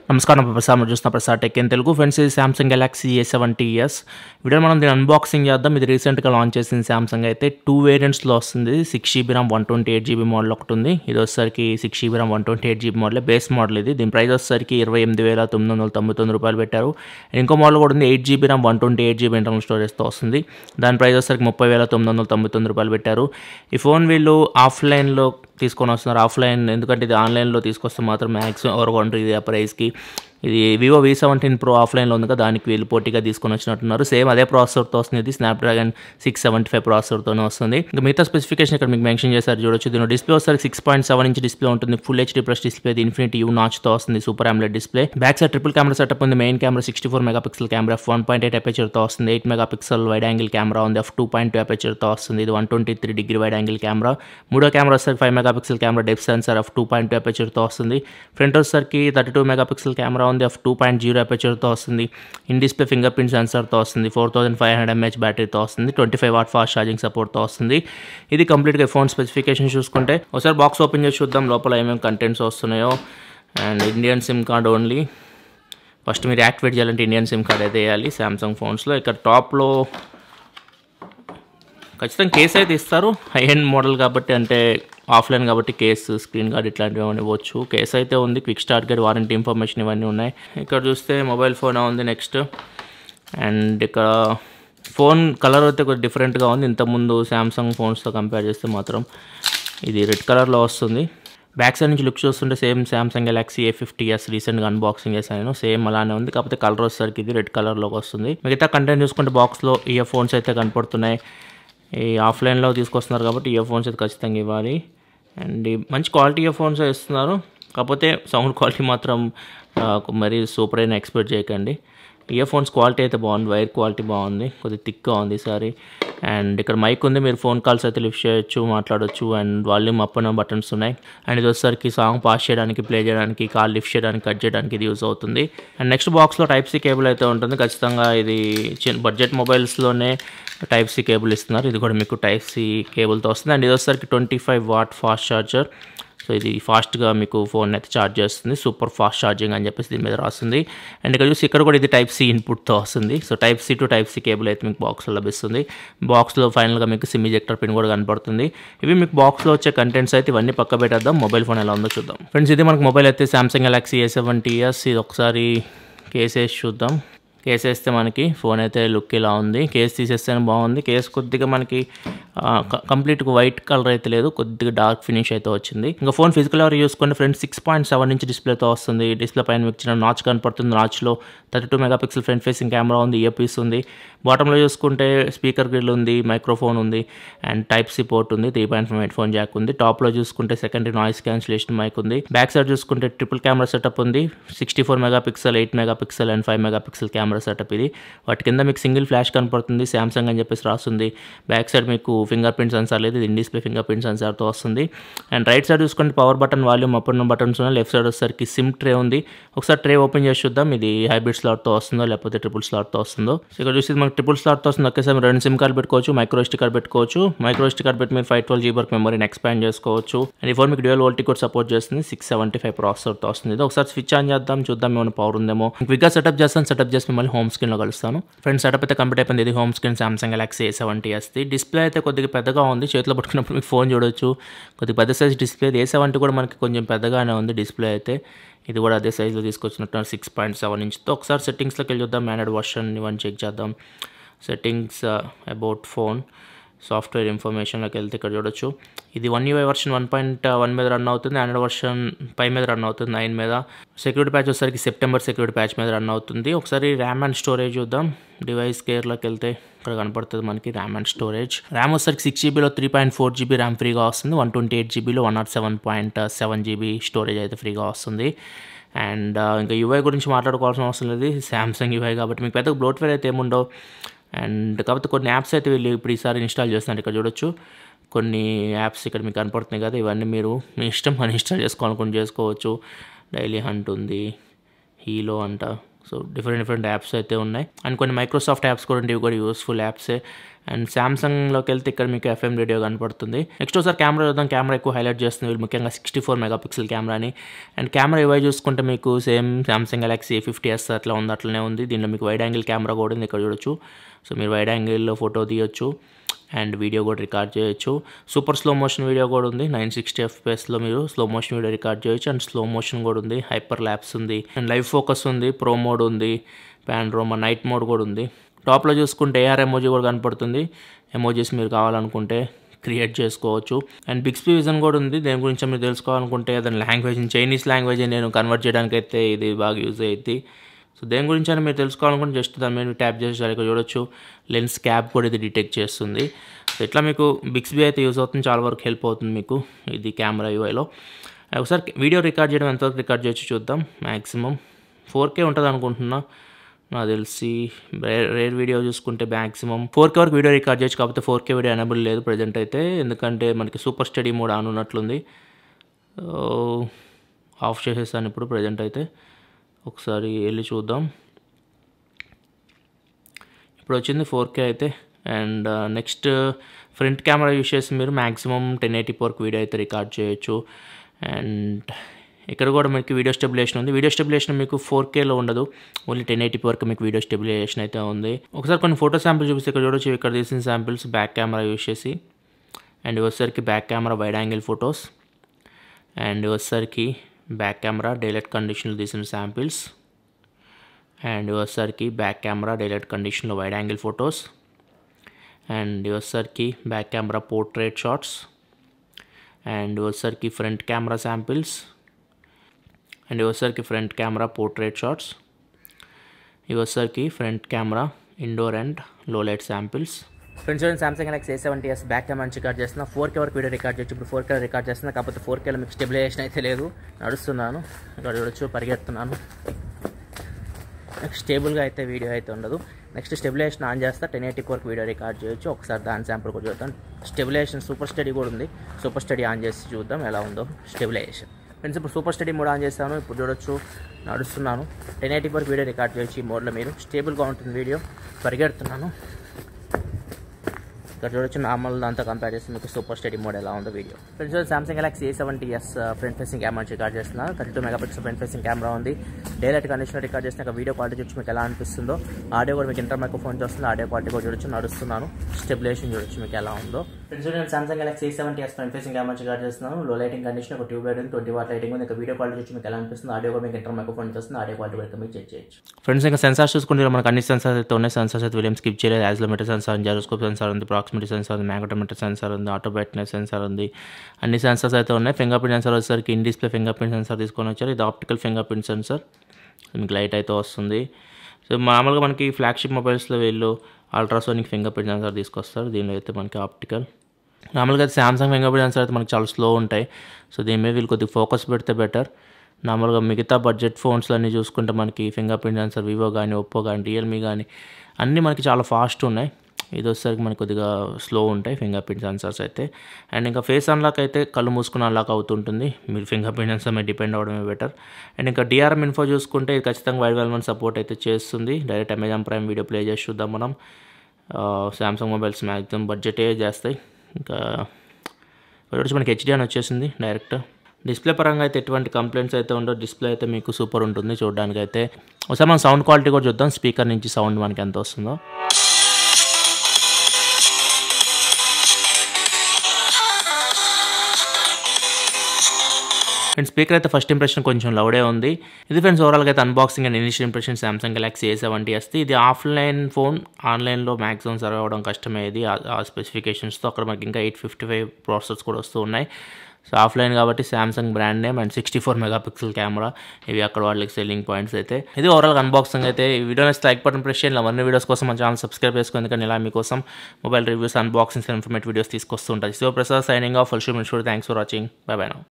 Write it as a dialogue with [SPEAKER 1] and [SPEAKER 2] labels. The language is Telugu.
[SPEAKER 1] నమస్కారం ప్రసాద్ మీరు చూస్తున్న Prasad tech in Telugu friends ఇది Samsung Galaxy A seventy years video మనం దీని అన్బాక్సింగ్ చేద్దాం ఇది రీసెంట్గా లాంచ్ చేసింది సామ్సంగ్ అయితే టూ వేరియంట్స్లో వస్తుంది six GB RAM one twenty eight GB model ఒకటి ఉంది ఇది వచ్చేసరికి six GB RAM one twenty eight GB model base model ఇది దీని ప్రైస్ వచ్చేసరికి ఇరవై ఎనిమిది వేల తొమ్మిది వందల తొంభై తొమ్మిది రూపాయలు పెట్టారు ఇంకో మోడల్ కూడా ఉంది eight GB RAM one twenty eight GB internal స్టోరేజ్తో వస్తుంది దాని ప్రైస్ వచ్చేసరికి ముప్పై వేల తొమ్మిది వందల తొంభై తొమ్మిది రూపాయలు పెట్టారు ఈ ఫోన్ వీళ్ళు ఆఫ్లైన్లో తీసుకొని వస్తున్నారు ఆఫ్లైన్ ఎందుకంటే ఇది ఆన్లైన్లో తీసుకొస్తే మాత్రం మ్యాక్సిమం ఎవరు కొంటారు ఇది ఆ ప్రైస్కి ఇది వివో వి సెవెంటీన్ ప్రో ఆఫ్లైన్లో ఉంది కదా దానికి వీళ్ళు పోటీగా తీసుకొని వచ్చినట్టున్నారు సేమ్ అదే ప్రాసెసర్తో వస్తుంది ఇది స్నాప్డ్రాగన్ సిక్స్ సెవెంటీ ఫైవ్ ప్రాసెసర్తోనే వస్తుంది ఇంకా మిగతా స్పెసిఫికేషన్ ఇక్కడ మీకు మెన్షన్ చేశారు చూడొచ్చు దీని డిస్ప్లే వస్తారు six point seven inch display ఉంటుంది ఫుల్ హెచ్డీ ప్లస్ డిస్ప్లే ఇది ఇన్ఫినిటీ యూ నాచ్తో వస్తుంది super AMOLED display back side triple camera setup ఉంది main camera sixty four mega pixel camera one point eight అపేచర్తో వస్తుంది eight mega pixel wide angle camera ఉంది ఎఫ్ టూ పాయింట్ టూ అపేచర్తో వస్తుంది ఇది one twenty three degree wide angle camera మూడో కెమెరా వచ్చేసరికి five mega pixel camera depth sensor F two point two అపేచర్తో వస్తుంది ఫ్రంట్ వచ్చేసరికి thirty two mega pixel camera ఉంది ఎఫ్ టూ పాయింట్ జీరో అపేచర్తో వస్తుంది ఇన్ డిస్ప్లే ఫింగర్ ప్రింట్ సెన్సర్తో వస్తుంది four thousand five hundred mAh బ్యాటరీతో వస్తుంది twenty five watt fast charging సపోర్ట్తో వస్తుంది ఇది కంప్లీట్గా ఫోన్ స్పెసిఫికేషన్ చూసుకుంటే ఒకసారి బాక్స్ ఓపెన్ చేసి చూద్దాం లోపల ఏమేమి కంటెంట్స్ వస్తున్నాయో and Indian SIM card only first మీరు యాక్టివేట్ చేయాలంటే ఇండియన్ సిమ్ కార్డ్ అయితే వేయాలి సామ్సంగ్ ఫోన్స్లో ఇక్కడ టాప్లో ఖచ్చితంగా కేస్ అయితే ఇస్తారు హై ఎండ్ మోడల్ కాబట్టి అంటే ఆఫ్లైన్ కాబట్టి కేస్ స్క్రీన్ గార్డ్ ఇట్లాంటివి ఏమైనా ఇవ్వచ్చు కేస్ అయితే ఉంది quick start guide warranty information ఇవన్నీ ఉన్నాయి ఇక్కడ చూస్తే మొబైల్ ఫోన్ ఉంది నెక్స్ట్ అండ్ ఇక్కడ ఫోన్ కలర్ అయితే కొద్దిగా డిఫరెంట్గా ఉంది ఇంతకుముందు శాంసంగ్ ఫోన్స్తో కంపేర్ చేస్తే మాత్రం ఇది రెడ్ కలర్లో వస్తుంది బ్యాక్ సైడ్ నుంచి లుక్ చూస్తుంటే same Samsung Galaxy A fifty S రీసెంట్గా అన్బాక్సింగ్ చేశాను సేమ్ అలానే ఉంది కాకపోతే కలర్ వచ్చేసరికి ఇది రెడ్ కలర్లోకి వస్తుంది మిగతా కంటెంట్ చూసుకుంటే బాక్స్లో ఇయర్ ఫోన్స్ అయితే కనపడుతున్నాయి ఈ ఆఫ్లైన్లో తీసుకొస్తున్నారు కాబట్టి ఇయర్ ఫోన్స్ అయితే ఖచ్చితంగా ఇవ్వాలి అండ్ ఈ మంచి క్వాలిటీ ఇయర్ ఫోన్స్ ఇస్తున్నారు కాకపోతే సౌండ్ క్వాలిటీ మాత్రం ఆ, మరీ సూపర్ అయిన ఎక్స్పెక్ట్ చేయకండి ఇయర్ ఫోన్స్ క్వాలిటీ అయితే బాగుంది వైర్ క్వాలిటీ బాగుంది కొద్దిగా థిక్గా ఉంది ఈసారి అండ్ ఇక్కడ మైక్ ఉంది మీరు ఫోన్ కాల్స్ అయితే లిఫ్ట్ చేయొచ్చు మాట్లాడొచ్చు and volume up and buttons ఉన్నాయి అండ్ ఇది వచ్చేసరికి సాంగ్ పాస్ చేయడానికి ప్లే చేయడానికి కాల్ లిఫ్ట్ చేయడానికి కట్ చేయడానికి ఇది యూస్ అవుతుంది అండ్ నెక్స్ట్ బాక్స్లో టైప్ సి కేబుల్ అయితే ఉంటుంది ఖచ్చితంగా ఇది చిన్న బడ్జెట్ మొబైల్స్లోనే టైప్ సి కేబుల్ ఇస్తున్నారు ఇది కూడా మీకు టైప్ సి కేబుల్తో వస్తుంది అండ్ ఇది వచ్చేసరికి twenty five watt fast charger so ఇది ఫాస్ట్గా మీకు ఫోన్ అయితే ఛార్జ్ చేస్తుంది సూపర్ ఫాస్ట్ ఛార్జింగ్ అని చెప్పేసి దీని మీద రాస్తుంది అండ్ ఇక్కడ చూసి ఇక్కడ కూడా ఇది టైప్ సి ఇన్పుట్తో వస్తుంది so type C to type C cable అయితే మీకు బాక్స్లో లభిస్తుంది బాక్స్లో ఫైనల్గా మీకు సిమ్ ఇజెక్టర్ పిన్ కూడా కనపడుతుంది ఇవి మీకు బాక్స్లో వచ్చే కంటెంట్స్ అయితే ఇవన్నీ పక్క పెట్టేద్దాం మొబైల్ ఫోన్ ఎలా ఉందో చూద్దాం ఫ్రెండ్స్ ఇది మనకు మొబైల్ అయితే Samsung Galaxy A seventy years ఇది ఒకసారి కేస్ వేసి చూద్దాం కేస్ వేస్తే మనకి ఫోన్ అయితే లుక్ ఇలా ఉంది కేస్ తీసేస్తేనే బాగుంది కేస్ కొద్దిగా మనకి కంప్లీట్గా వైట్ కలర్ అయితే లేదు కొద్దిగా డార్క్ ఫినిష్ అయితే వచ్చింది ఇంకా ఫోన్ ఫిజికల్ ఎవరు చూసుకుంటే front six point seven inch డిస్ప్లేతో వస్తుంది డిస్ప్లే పైన మీకు చిన్న నాచ్ కనపడుతుంది నాచ్లో thirty two mega pixel front facing camera ఉంది ఇయర్ పీస్ ఉంది బాటంలో చూసుకుంటే స్పీకర్ గ్రిల్ ఉంది మైక్రోఫోన్ ఉంది అండ్ టైప్ సి పోర్ట్ ఉంది three point five head phone jack ఉంది టాప్లో చూసుకుంటే సెకండరీ నాయిస్ క్యాన్సిలేషన్ మైక్ ఉంది బ్యాక్ సైడ్ చూసుకుంటే ట్రిపుల్ కెమెరా సెటప్ ఉంది sixty four mega pixel eight mega pixel and five mega pixel camera setup ఇది వాటి కింద మీకు సింగిల్ ఫ్లాష్ కనపడుతుంది శాంసంగ్ అని చెప్పేసి రాస్తుంది బ్యాక్ సైడ్ మీకు ఫింగర్ ప్రింట్ సెన్సార్ లేదు ఇది ఇన్ డిస్ప్లే ఫింగర్ ప్రింట్ సెన్సార్తో వస్తుంది అండ్ రైట్ సైడ్ చూసుకుంటే power button volume up and buttons ఉన్నాయి లెఫ్ట్ సైడ్ వచ్చేసరికి సిమ్ ట్రే ఉంది ఒకసారి ట్రే ఓపెన్ చేసి చూద్దాం ఇది హైబ్రిడ్ స్లాట్తో వస్తుందో లేకపోతే ట్రిపుల్ స్లాట్తో వస్తుందో సో ఇక్కడ చూసి మనకి ట్రిపుల్ స్లాట్తో వస్తుంది ఒకేసారి మీరు రెండు సిమ్ కార్డ్ పెట్టుకోవచ్చు మైక్రో ఎస్టీ కార్డ్ పెట్టుకోవచ్చు మైక్రో ఎస్టీ కార్డ్ పెట్టి మీరు ఫైవ్ ట్వెల్వ్ జీబీ వరకు మెమరీని ఎక్స్పాండ్ చేసుకోవచ్చు అండ్ ఈ ఫోన్ మీకు డ్యూయల్ వోల్టీ కూడా సపోర్ట్ చేస్తుంది సిక్స్ సెవెంటీ ఫైవ్ ప్రాసెసర్తో వస్తుంది ఇది ఒకసారి స్విచ్ ఆన్ చేద్దాం చూద్దాం ఏమైనా పవర్ ఉందేమో క్విక్గా సెటప్ చేస్తాను సెటప్ చేసి మిమ్మల్ని హోమ్ స్క్రీన్లో కలుస్తాను ఫ్రెండ్స్ సెటప్ అయితే కంప్లీట్ అయిపోయింది ఇది home screen Samsung Galaxy A seventy వస్తుంది డిస్ప్లే అయితే కొద్దిగా పెద్దగా ఉంది చేతిలో పట్టుకున్నప్పుడు మీకు ఫోన్ చూడొచ్చు కొద్దిగా పెద్ద సైజ్ డిస్ప్లే ఏ సెవెంటీ కూడా మనకి కొంచెం పెద్దగానే ఉంది డిస్ప్లే అయితే ఇది కూడా అదే సైజులో తీసుకొచ్చినట్టు సిక్స్ పాయింట్ సెవెన్ ఇంచ్తో ఒకసారి సెట్టింగ్స్లోకి వెళ్ళి చూద్దాం మ్యానడ్ వర్షన్ ఇవన్నీ చెక్ చేద్దాం సెట్టింగ్స్ అబౌట్ ఫోన్ సాఫ్ట్వేర్ ఇన్ఫర్మేషన్లోకి వెళ్తే ఇక్కడ చూడొచ్చు ఇది one UI version one point one మీద రన్ అవుతుంది ఆండ్రాయిడ్ వర్షన్ పై మీద రన్ అవుతుంది నైన్ మీద సెక్యూరిటీ ప్యాచ్ వచ్చేసరికి సెప్టెంబర్ సెక్యూరిటీ ప్యాచ్ మీద రన్ అవుతుంది ఒకసారి ర్యామ్ అండ్ స్టోరేజ్ చూద్దాం డివైస్ కేర్లోకి వెళ్తే ఇక్కడ కనపడుతుంది మనకి ర్యామ్ అండ్ స్టోరేజ్ ర్యామ్ వచ్చేసరికి six జీబీలో three point four GB RAM ఫ్రీగా వస్తుంది వన్ ట్వంటీ ఎయిట్ జీబీలో one nought seven point seven GB storage అయితే ఫ్రీగా వస్తుంది అండ్ ఇంకా యూఐ గురించి మాట్లాడుకోవాల్సిన అవసరం లేదు శాంసంగ్ యూఐ కాబట్టి మీకు పెద్దగా బ్లోట్వేర్ అయితే ఏముండవు అండ్ కాకపోతే కొన్ని యాప్స్ అయితే వీళ్ళు ఇప్పుడు ఈసారి ఇన్స్టాల్ చేస్తున్నారు ఇక్కడ చూడొచ్చు కొన్ని యాప్స్ ఇక్కడ మీకు కనపడుతున్నాయి కదా ఇవన్నీ మీరు మీ ఇష్టం అని ఇన్స్టాల్ చేసుకోవాలనుకుని చేసుకోవచ్చు డైలీ హంట్ ఉంది హీలో అంట సో డిఫరెంట్ డిఫరెంట్ యాప్స్ అయితే ఉన్నాయి అండ్ కొన్ని మైక్రోసాఫ్ట్ యాప్స్ కూడా ఉంటాయి ఇవి కూడా యూస్ఫుల్ యాప్సే అండ్ శాంసంగ్లోకి వెళ్తే ఇక్కడ మీకు ఎఫ్ఎం రేడియో కనపడుతుంది నెక్స్ట్ ఒకసారి కెమెరా చూద్దాం కెమెరా ఎక్కువ హైలైట్ చేస్తుంది వీళ్ళు ముఖ్యంగా సిక్స్టీ ఫోర్ మెగాపిక్సెల్ కెమెరాని అండ్ కెమెరా ఇవై చూసుకుంటే మీకు same Samsung Galaxy fifty S అట్లా ఉంది అట్లనే ఉంది దీనిలో మీకు వైడ్ యాంగిల్ కెమెరా కూడా ఉంది ఇక్కడ చూడొచ్చు సో మీరు వైడ్ యాంగిల్లో ఫోటో తీయొచ్చు అండ్ వీడియో కూడా రికార్డ్ చేయొచ్చు సూపర్ స్లో మోషన్ వీడియో కూడా ఉంది నైన్ సిక్స్టీ ఎఫ్పిఎస్లో మీరు స్లో మోషన్ వీడియో రికార్డ్ చేయొచ్చు అండ్ స్లో మోషన్ కూడా ఉంది హైపర్ ల్యాప్స్ ఉంది అండ్ లైవ్ ఫోకస్ ఉంది ప్రో మోడ్ ఉంది పాండ్రోమా నైట్ మోడ్ కూడా ఉంది టాప్లో చూసుకుంటే ఏఆర్ ఎమోజీ కూడా కనపడుతుంది ఎమోజీస్ మీరు కావాలనుకుంటే క్రియేట్ చేసుకోవచ్చు అండ్ బిగ్స్పీ విజన్ కూడా ఉంది దేని గురించి మీరు తెలుసుకోవాలనుకుంటే దాని లాంగ్వేజ్ చైనీస్ లాంగ్వేజ్ నేను కన్వర్ట్ చేయడానికి అయితే ఇది బాగా యూజ్ అయ్యింది సో దేని గురించి అని మీరు తెలుసుకోవాలనుకుంటే జస్ట్ దాని మీద ట్యాప్ చేసి ఇక్కడ చూడొచ్చు లెన్స్ క్యాప్ కూడా ఇది డిటెక్ట్ చేస్తుంది సో ఇట్లా మీకు బిక్స్బీ అయితే యూజ్ అవుతుంది చాలా వరకు హెల్ప్ అవుతుంది మీకు ఇది కెమెరా యూఐలో ఒకసారి వీడియో రికార్డ్ చేయడం ఎంతవరకు రికార్డ్ చేయొచ్చు చూద్దాం మ్యాక్సిమం ఫోర్ కే ఉంటుంది అనుకుంటున్నా నాకు తెలిసి రేర్ రేర్ వీడియో చూసుకుంటే మ్యాక్సిమం ఫోర్ కే వరకు వీడియో రికార్డ్ చేయొచ్చు కాకపోతే ఫోర్ కే వీడియో ఎనబుల్ లేదు ప్రజెంట్ అయితే ఎందుకంటే మనకి సూపర్ స్టడీ మోడ్ ఆన్ ఉన్నట్లుంది ఆఫ్ చేసేసాను ఇప్పుడు ప్రజెంట్ అయితే ఒకసారి వెళ్ళి చూద్దాం ఇప్పుడు వచ్చింది ఫోర్ కే అయితే and next front camera use చేసి మీరు మ్యాక్సిమం టెన్ ఎయిటీ వరకు వీడియో అయితే రికార్డ్ చేయొచ్చు అండ్ ఇక్కడ కూడా మీకు వీడియో స్టెబిలేషన్ ఉంది వీడియో స్టెబిలేషన్ మీకు ఫోర్ కేలో ఉండదు ఓన్లీ టెన్ ఎయిటీ వరకు మీకు వీడియో స్టెబిలేషన్ అయితే ఉంది ఒకసారి కొన్ని ఫోటో శాంపిల్ చూపిస్తే ఇక్కడ చూడొచ్చు ఇక్కడ తీసిన శాంపిల్స్ బ్యాక్ కెమెరా యూస్ చేసి అండ్ వచ్చేసరికి back camera wide angle photos and వచ్చేసరికి బ్యాక్ కెమెరా డైలైట్ కండిషన్లో తీసిన శాంపిల్స్ అండ్ వచ్చేసరికి బ్యాక్ కెమెరా డైలైట్ కండిషన్లో వైడ్ యాంగిల్ ఫొటోస్ అండ్ వచ్చేసరికి back camera portrait shots and వచ్చేసరికి ఫ్రంట్ కెమెరా శాంపిల్స్ అండ్ వచ్చేసరికి ఫ్రంట్ కెమెరా పోర్ట్రేట్ షాట్స్ ఇవి వచ్చేసరికి front camera indoor and low light samples friends చూడండి Samsung Galaxy A seventy S back camera నుంచి రికార్డ్ చేస్తున్నా ఫోర్ కే వరకు వీడియో రికార్డ్ చేయొచ్చు ఇప్పుడు ఫోర్ కే రికార్డ్ చేస్తున్నా కాకపోతే ఫోర్ కేలో మీకు స్టెబిలైజేషన్ అయితే లేదు నడుస్తున్నాను ఇక్కడ చూడొచ్చు పరిగెడుతున్నాను నెక్స్ట్ స్టేబుల్గా అయితే వీడియో అయితే ఉండదు నెక్స్ట్ స్టెబిలైజేషన్ ఆన్ చేస్తా టెన్ ఎయిటీ వరకు వీడియో రికార్డ్ చేయొచ్చు ఒకసారి దాని శాంపుల్ కూడా చూద్దాం స్టెబిలైజేషన్ సూపర్ స్టడీ కూడా ఉంది సూపర్ స్టడీ ఆన్ చేసి చూద్దాం ఎలా ఉందో స్టెబిలైజేషన్ ఫ్రెండ్స్ ఇప్పుడు సూపర్ స్టడీ మోడ్ ఆన్ చేస్తాను ఇప్పుడు చూడొచ్చు నడుస్తున్నాను టెన్ ఎయిటీ వరకు వీడియో రికార్డ్ చేయొచ్చు ఈ మోడ్లో మీరు స్టేబుల్గా ఉంటుంది వీడియో పరిగెడుతున్నాను ఇక్కడ చూడొచ్చు నార్మల్ దాంతో కంపేర్ చేస్తే మీకు సూపర్ స్టడీ మోడ్ ఎలా ఉందో video friends Samsung Galaxy A seventy S front facing camera record చేస్తున్నా thirty two mega pixel front facing camera ఉంది డైలైట్ కండిషన్ రికార్డ్ చేసిన వీడియో క్వాలిటీ చూసి మీకు ఎలా అనిపిస్తుందో ఆడియో కూడా మీకు ఇంటర్ మైక్రోఫోన్ చూస్తుంది ఆడియో క్వాలిటీ కూడా చూడొచ్చు నడుస్తున్నాను స్టెబిలేషన్ చూడొచ్చు మీకు ఎలా ఉందో ఫ్రెండ్స్ నేను Samsung Galaxy A seventy S front facing camera record చేస్తున్నాను లో లైటింగ్ కండిషన్ ఒక ట్యూబ్ లైట్ ఉంది ట్వంటీ వాట్ లైటింగ్ ఉంది ఇంకా వీడియో క్వాలిటీ చూసి మీకు ఎలా అనిపిస్తుంది ఆడియో కూడా మీకు ఇంటర్ మైక్రోఫోన్ చూస్తుంది ఆడియో క్వాలిటీ కూడా మీకు చెక్ చేయొచ్చు ఫ్రెండ్స్ ఇంకా సెన్సార్స్ చూసుకుంటే మనకు అన్ని సెన్సార్స్ అయితే ఉన్నాయి సెన్సార్స్ అయితే విలియం స్కిప్ చేయలేదు యాజ్లోమీటర్ సెన్సార్ జారోస్కోప్ సెన్సార్ ఉంది ప్రాక్సిమిటీ సెన్సార్ ఉంది మ్యాగ్నోమీటర్ సెన్సార్ ఉంది ఆటో బ్రైట్నెస్ సెన్సార్ ఉంది అన్ని సెన్సార్స్ అయితే ఉన్నాయి ఫింగర్ ప్రింట్ సెన్సార్ వచ్చేసరికి in display finger print sensor తీసుకొని వచ్చారు ఇది ఆప్టికల్ ఫింగర్ ప్రింట్ సెన్సార్ మీకు లైట్ అయితే వస్తుంది సో మామూలుగా మనకి ఫ్లాగ్షిప్ మొబైల్స్లో వీళ్ళు అల్ట్రాసోనిక్ ఫింగర్ ప్రింట్ సెన్సార్ తీసుకొస్తారు దీనిలో అయితే మనకి ఆప్టికల్ నార్మల్గా అయితే శాంసంగ్ ఫింగర్ ప్రింట్ సెన్సార్ అయితే మనకి చాలా స్లో ఉంటాయి సో దీని మీద వీళ్ళు కొద్దిగా ఫోకస్ పెడితే బెటర్ నార్మల్గా మిగతా బడ్జెట్ ఫోన్స్లో అన్నీ చూసుకుంటే మనకి ఫింగర్ ప్రింట్ సెన్సార్ వివో కానీ ఒప్పో కానీ రియల్మీ కానీ అన్నీ మనకి చాలా ఫాస్ట్ ఉన్నాయి ఇది వచ్చేసరికి మనకి కొద్దిగా స్లో ఉంటాయి ఫింగర్ ప్రింట్ సెన్సార్స్ అయితే అండ్ ఇంకా ఫేస్ అన్లాక్ అయితే కళ్ళు మూసుకుని అన్లాక్ అవుతుంటుంది మీరు ఫింగర్ ప్రింట్ సెన్సార్ మీద డిపెండ్ అవ్వడమే బెటర్ అండ్ ఇంకా డిఆర్ఎం ఇన్ఫో చూసుకుంటే ఇది ఖచ్చితంగా వైడ్ వెల్మెంట్ సపోర్ట్ అయితే చేస్తుంది direct Amazon Prime video play చేసి చూద్దాం మనం శాంసంగ్ మొబైల్స్ మ్యాక్సిమం బడ్జెటే చేస్తాయి ఇంకా వచ్చి మనకి హెచ్డి అని వచ్చేసింది డైరెక్ట్ డిస్ప్లే పరంగా అయితే ఎటువంటి కంప్లైంట్స్ అయితే ఉండవు డిస్ప్లే అయితే మీకు సూపర్ ఉంటుంది చూడడానికి అయితే ఒకసారి మనం సౌండ్ క్వాలిటీ కూడా చూద్దాం స్పీకర్ నుంచి సౌండ్ మనకి ఎంత వస్తుందో అండ్ స్పీకర్ అయితే ఫస్ట్ ఇంప్రెషన్ కొంచెం లౌడే ఉంది ఇది ఫ్రెండ్స్ ఓవరాల్గా అయితే unboxing and initial impression Samsung Galaxy A seventy వస్తే ఇది ఆఫ్లైన్ ఫోన్ ఆన్లైన్లో మ్యాక్సిమం సర్వ్ అవ్వడం కష్టమే ఇది ఆ స్పెసిఫికేషన్స్తో అక్కడ మనకి ఇంకా ఎయిట్ ఫిఫ్టీ ఫైవ్ ప్రాసెసర్స్ కూడా వస్తూ ఉన్నాయి సో ఆఫ్లైన్ కాబట్టి Samsung brand name and sixty four megapixel camera ఇవి అక్కడ వాళ్ళకి సెల్లింగ్ పాయింట్స్ అయితే ఇది ఓవరాల్ అన్బాక్సింగ్ అయితే ఈ వీడియో నచ్చితే లైక్ బటన్ ప్రెస్ చేయాలి మరిన్ని వీడియోస్ కోసం మన ఛానల్ సబ్స్క్రైబ్ చేసుకోండి ఎందుకంటే ఇలా మీకోసం mobile reviews unboxings informative videos తీసుకొస్తుంటాయి so Prasad signing off full shoe thanks for watching bye bye now